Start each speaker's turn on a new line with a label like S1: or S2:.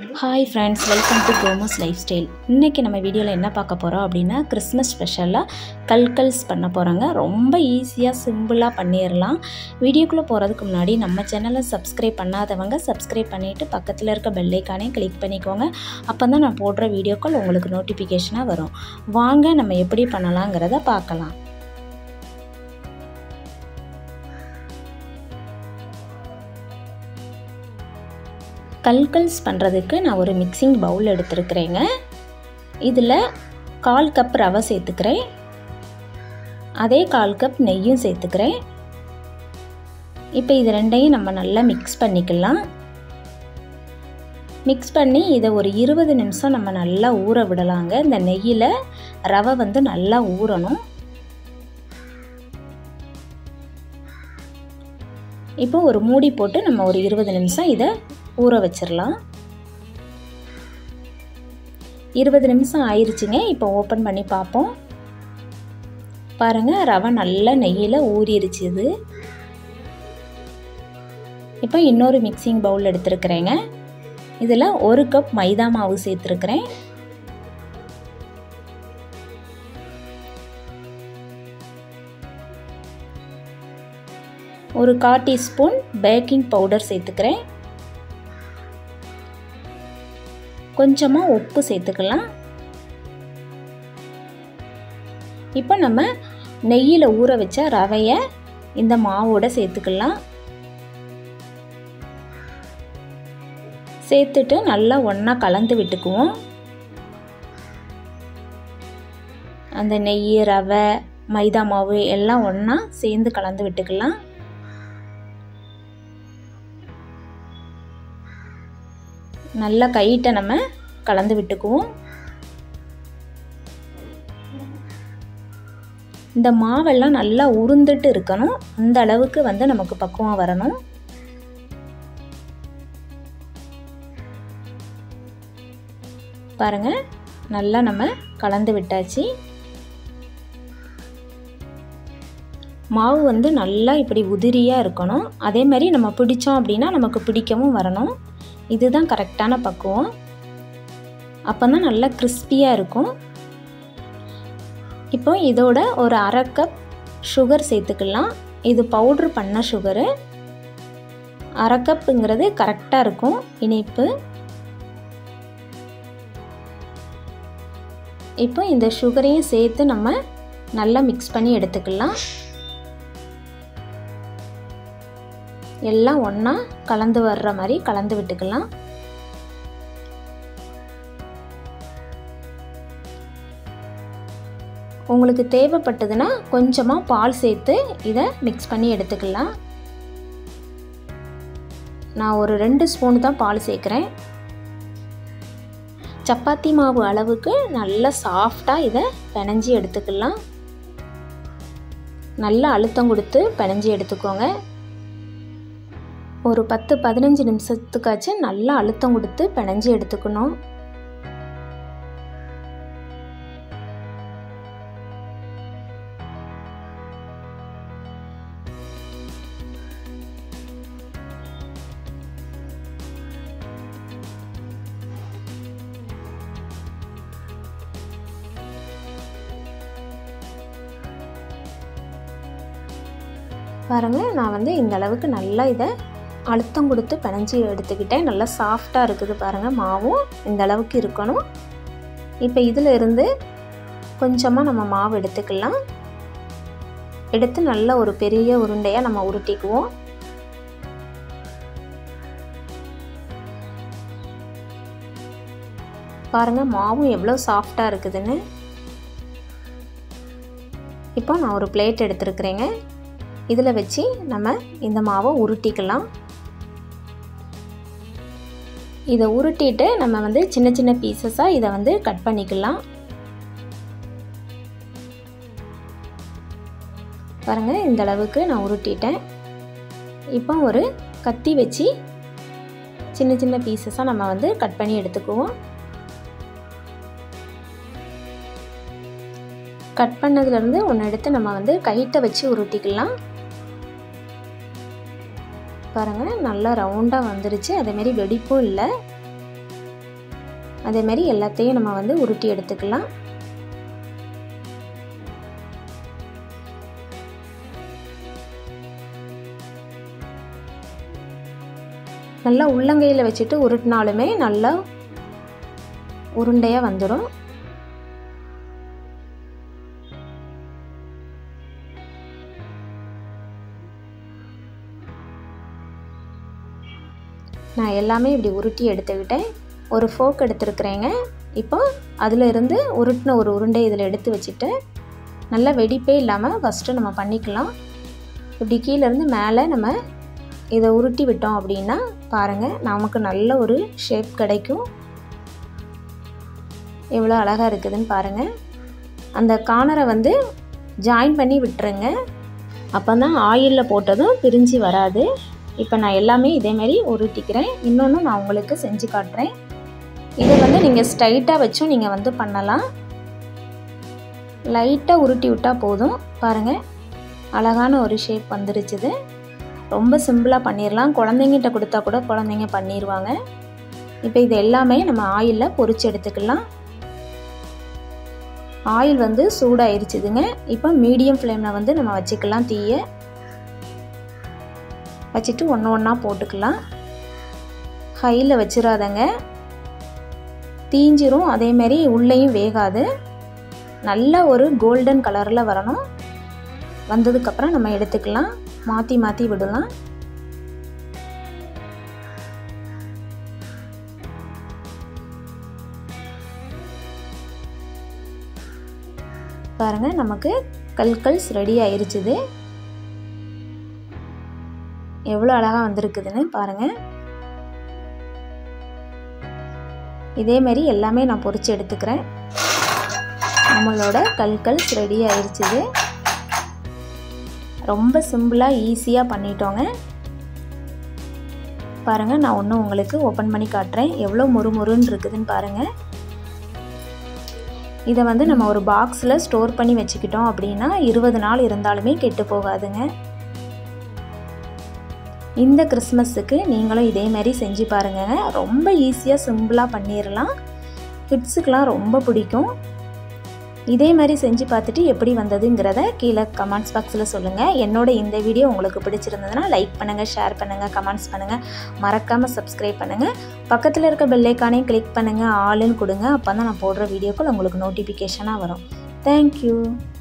S1: hi friends welcome to Komos lifestyle இன்றைக்கி நம்ம வீடியோவில் என்ன பார்க்க போகிறோம் அப்படின்னா கிறிஸ்மஸ் ஸ்பெஷலாக கல்கல்ஸ் பண்ண போகிறாங்க ரொம்ப ஈஸியாக சிம்பிளாக பண்ணிடலாம் வீடியோக்குள்ளே போகிறதுக்கு முன்னாடி நம்ம சேனலை சப்ஸ்கிரைப் பண்ணாதவங்க சப்ஸ்கிரைப் பண்ணிவிட்டு பக்கத்தில் இருக்க பெல்லைக்கானே கிளிக் பண்ணிக்கோங்க அப்போ தான் நான் போடுற வீடியோக்கள் உங்களுக்கு நோட்டிஃபிகேஷனாக வரும் வாங்க நம்ம எப்படி பண்ணலாங்கிறத பார்க்கலாம் கல்கல்ஸ் பண்ணுறதுக்கு நான் ஒரு மிக்சிங் பவுல் எடுத்துருக்குறேங்க இதில் கால் கப் ரவை சேர்த்துக்கிறேன் அதே கால் கப் நெய்யும் சேர்த்துக்கிறேன் இப்போ இது ரெண்டையும் நம்ம நல்லா மிக்ஸ் பண்ணிக்கலாம் மிக்ஸ் பண்ணி இதை ஒரு இருபது நிமிஷம் நம்ம நல்லா ஊற விடலாங்க இந்த நெய்யில் ரவை வந்து நல்லா ஊறணும் இப்போ ஒரு மூடி போட்டு நம்ம ஒரு இருபது நிமிஷம் இதை ஊற வச்சிடலாம் இருபது நிமிஷம் ஆயிடுச்சுங்க இப்போ ஓப்பன் பண்ணி பார்ப்போம் பாருங்கள் ரவை நல்லா நெய்யில் ஊறிடுச்சு இது இப்போ இன்னொரு மிக்சிங் பவுல் எடுத்துருக்குறேங்க இதில் ஒரு கப் மைதா மாவு சேர்த்துருக்குறேன் ஒரு கால் டீஸ்பூன் பேக்கிங் பவுடர் சேர்த்துக்கிறேன் கொஞ்சமாக உப்பு சேர்த்துக்கலாம் இப்போ நம்ம நெய்யில் ஊற வச்ச ரவையை இந்த மாவோட சேர்த்துக்கலாம் சேர்த்துட்டு நல்லா ஒன்றா கலந்து விட்டுக்குவோம் அந்த நெய் ரவை மைதா மாவு எல்லாம் ஒன்றா சேர்ந்து கலந்து விட்டுக்கலாம் நல்லா கையிட்ட நம்ம கலந்து விட்டுக்குவோம் இந்த மாவெல்லாம் நல்லா உருந்துட்டு இருக்கணும் அந்த அளவுக்கு வந்து நமக்கு பக்குவம் வரணும் பாருங்க நல்லா நம்ம கலந்து விட்டாச்சு மாவு வந்து நல்லா இப்படி உதிரியாக இருக்கணும் அதே மாதிரி நம்ம பிடிச்சோம் அப்படின்னா நமக்கு பிடிக்கவும் வரணும் இதுதான் கரெக்டான பக்குவம் அப்போ தான் நல்லா கிறிஸ்பியாக இருக்கும் இப்போ இதோட ஒரு அரை கப் சுகர் சேர்த்துக்கலாம் இது பவுட்ரு பண்ண சுகரு அரை கப்புங்கிறது கரெக்டாக இருக்கும் இனிப்பு இப்போ இந்த சுகரையும் சேர்த்து நம்ம நல்லா மிக்ஸ் பண்ணி எடுத்துக்கலாம் எல்லாம் ஒன்றா கலந்து வர்ற மாதிரி கலந்து விட்டுக்கலாம் உங்களுக்கு தேவைப்பட்டதுன்னா கொஞ்சமாக பால் சேர்த்து இதை மிக்ஸ் பண்ணி எடுத்துக்கலாம் நான் ஒரு ரெண்டு ஸ்பூன் தான் பால் சேர்க்குறேன் சப்பாத்தி மாவு அளவுக்கு நல்லா சாஃப்டாக இதை பிணைஞ்சி எடுத்துக்கலாம் நல்லா அழுத்தம் கொடுத்து பிணைஞ்சி எடுத்துக்கோங்க ஒரு பத்து பதினஞ்சு நிமிஷத்துக்காச்சும் நல்லா அழுத்தம் கொடுத்து பிணைஞ்சி எடுத்துக்கணும் பாருங்கள் நான் வந்து இந்த அளவுக்கு நல்லா இதை அழுத்தம் கொடுத்து பிணைஞ்சி எடுத்துக்கிட்டேன் நல்லா சாஃப்டாக இருக்குது பாருங்கள் மாவும் இந்த அளவுக்கு இருக்கணும் இப்போ இதில் இருந்து கொஞ்சமாக நம்ம மாவு எடுத்துக்கலாம் எடுத்து நல்ல ஒரு பெரிய உருண்டையாக நம்ம உருட்டிக்குவோம் பாருங்கள் மாவும் எவ்வளோ சாஃப்டாக இருக்குதுன்னு இப்போ நான் ஒரு பிளேட் எடுத்துருக்குறேங்க இதில் வச்சு நம்ம இந்த மாவை உருட்டிக்கலாம் இதை உருட்டிட்டு நம்ம வந்து சின்ன சின்ன பீசஸாக இதை வந்து கட் பண்ணிக்கலாம் பாருங்கள் இந்த அளவுக்கு நான் உருட்டிட்டேன் இப்போ ஒரு கத்தி வச்சு சின்ன சின்ன பீசஸாக நம்ம வந்து கட் பண்ணி எடுத்துக்குவோம் கட் பண்ணதுலேருந்து ஒன்று எடுத்து நம்ம வந்து கைட்டை வச்சு உருட்டிக்கலாம் பாருங்கள் நல்லா ரவுண்டாக வந்துருச்சு அதேமாரி வெடிப்பும் இல்லை அதேமாரி எல்லாத்தையும் நம்ம வந்து உருட்டி எடுத்துக்கலாம் நல்லா உள்ளங்கையில் வச்சுட்டு உருட்டினாலுமே நல்லா உருண்டையாக வந்துடும் நான் எல்லாமே இப்படி உருட்டி எடுத்துக்கிட்டேன் ஒரு ஃபோக் எடுத்துருக்குறேங்க இப்போ அதில் இருந்து உருட்டின ஒரு உருண்டை இதில் எடுத்து வச்சுட்டு நல்லா வெடிப்பே இல்லாமல் ஃபஸ்ட்டு நம்ம பண்ணிக்கலாம் இப்படி கீழேருந்து மேலே நம்ம இதை உருட்டி விட்டோம் அப்படின்னா பாருங்கள் நமக்கு நல்ல ஒரு ஷேப் கிடைக்கும் எவ்வளோ அழகாக இருக்குதுன்னு பாருங்கள் அந்த கார்னரை வந்து ஜாயின் பண்ணி விட்டுருங்க அப்போ தான் ஆயிலில் போட்டதும் பிரிஞ்சு வராது இப்போ நான் எல்லாமே இதேமாரி உருட்டிக்கிறேன் இன்னொன்று நான் உங்களுக்கு செஞ்சு காட்டுறேன் இதை வந்து நீங்கள் ஸ்ட்ரைட்டாக வச்சும் நீங்கள் வந்து பண்ணலாம் லைட்டாக உருட்டி விட்டால் போதும் பாருங்கள் அழகான ஒரு ஷேப் வந்துருச்சுது ரொம்ப சிம்பிளாக பண்ணிடலாம் குழந்தைங்கிட்ட கொடுத்தா கூட குழந்தைங்க பண்ணிடுவாங்க இப்போ இது எல்லாமே நம்ம ஆயிலில் பொரிச்சு எடுத்துக்கலாம் ஆயில் வந்து சூடாயிருச்சுதுங்க இப்போ மீடியம் ஃப்ளேமில் வந்து நம்ம வச்சுக்கலாம் தீயை வச்சுட்டு ஒன்று ஒன்றா போட்டுக்கலாம் ஹையில் வச்சிடாதங்க தீஞ்சிரும் அதேமாரி உள்ளேயும் வேகாது நல்ல ஒரு கோல்டன் கலரில் வரணும் வந்ததுக்கப்புறம் நம்ம எடுத்துக்கலாம் மாற்றி மாற்றி விடலாம் பாருங்கள் நமக்கு கல்கல்ஸ் ரெடி ஆயிருச்சுது எவ்வளோ அழகாக வந்திருக்குதுன்னு பாருங்கள் இதேமாரி எல்லாமே நான் பொரிச்சு எடுத்துக்கிறேன் நம்மளோட கல்கல்ஸ் ரெடி ஆயிருச்சுது ரொம்ப சிம்பிளாக ஈஸியாக பண்ணிட்டோங்க பாருங்கள் நான் ஒன்று உங்களுக்கு ஓப்பன் பண்ணி காட்டுறேன் எவ்வளோ முறுமுறுன்னு இருக்குதுன்னு பாருங்கள் இதை வந்து நம்ம ஒரு பாக்ஸில் ஸ்டோர் பண்ணி வச்சுக்கிட்டோம் அப்படின்னா இருபது நாள் இருந்தாலுமே கெட்டு போகாதுங்க இந்த கிறிஸ்மஸுக்கு நீங்களும் இதே மாதிரி செஞ்சு பாருங்கள் ரொம்ப ஈஸியாக சிம்பிளாக பண்ணிடலாம் கிட்ஸுக்கெலாம் ரொம்ப பிடிக்கும் இதே மாதிரி செஞ்சு பார்த்துட்டு எப்படி வந்ததுங்கிறத கீழே கமெண்ட்ஸ் பாக்ஸில் சொல்லுங்கள் என்னோட இந்த வீடியோ உங்களுக்கு பிடிச்சிருந்ததுன்னா லைக் பண்ணுங்கள் ஷேர் பண்ணுங்கள் கமெண்ட்ஸ் பண்ணுங்கள் மறக்காமல் சப்ஸ்கிரைப் பண்ணுங்கள் பக்கத்தில் இருக்க பெல்லைக்கானையும் கிளிக் பண்ணுங்கள் ஆளுன்னு கொடுங்க அப்போ தான் நான் போடுற வீடியோக்கள் உங்களுக்கு நோட்டிஃபிகேஷனாக வரும் தேங்க்யூ